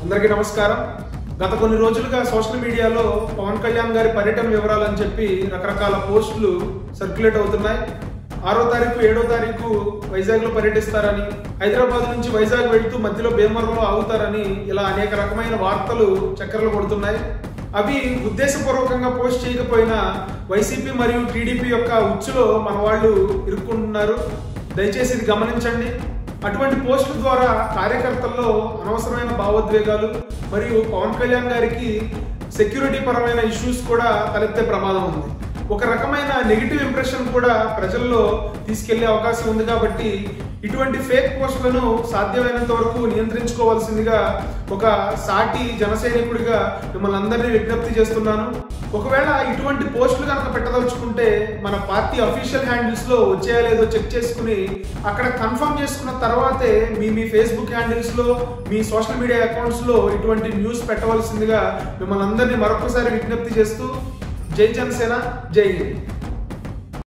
అందరికీ నమస్కారం గత కొన్ని రోజులుగా సోషల్ మీడియాలో పవన్ కళ్యాణ్ గారి పర్యటన వివరాలు అని చెప్పి రకరకాల పోస్టులు సర్క్యులేట్ అవుతున్నాయి ఆరో తారీఖు ఏడో తారీఖు వైజాగ్ లో పర్యటిస్తారని హైదరాబాద్ నుంచి వైజాగ్ వెళ్తూ మధ్యలో భీమవరంలో ఆగుతారని ఇలా అనేక రకమైన వార్తలు చక్కర్లు కొడుతున్నాయి అవి ఉద్దేశపూర్వకంగా పోస్ట్ చేయకపోయినా వైసీపీ మరియు టీడీపీ యొక్క ఉచ్చులో మన వాళ్ళు ఇరుక్కుంటున్నారు దయచేసి ఇది గమనించండి అటువంటి పోస్టుల ద్వారా కార్యకర్తల్లో అనవసరమైన భావోద్వేగాలు మరియు పవన్ కళ్యాణ్ గారికి సెక్యూరిటీ పరమైన ఇష్యూస్ కూడా తలెత్తే ప్రమాదం ఉంది ఒక రకమైన నెగిటివ్ ఇంప్రెషన్ కూడా ప్రజల్లో తీసుకెళ్లే అవకాశం ఉంది కాబట్టి ఇటువంటి ఫేక్ పోస్టులను సాధ్యమైనంత వరకు నియంత్రించుకోవాల్సిందిగా ఒక సాటి జనసైనికుడిగా మిమ్మల్ని అందరినీ విజ్ఞప్తి చేస్తున్నాను ఒకవేళ ఇటువంటి పోస్టులు కనుక పెట్టదలుచుకుంటే మన పార్టీ అఫీషియల్ హ్యాండిల్స్ లో వచ్చేయా లేదో చెక్ చేసుకుని అక్కడ కన్ఫర్మ్ చేసుకున్న తర్వాతే మీ మీ ఫేస్బుక్ హ్యాండిల్స్ లో మీ సోషల్ మీడియా అకౌంట్స్ లో ఇటువంటి న్యూస్ పెట్టవలసిందిగా మిమ్మల్ని అందరినీ మరొకసారి విజ్ఞప్తి చేస్తూ జై జనసేన జై హింద్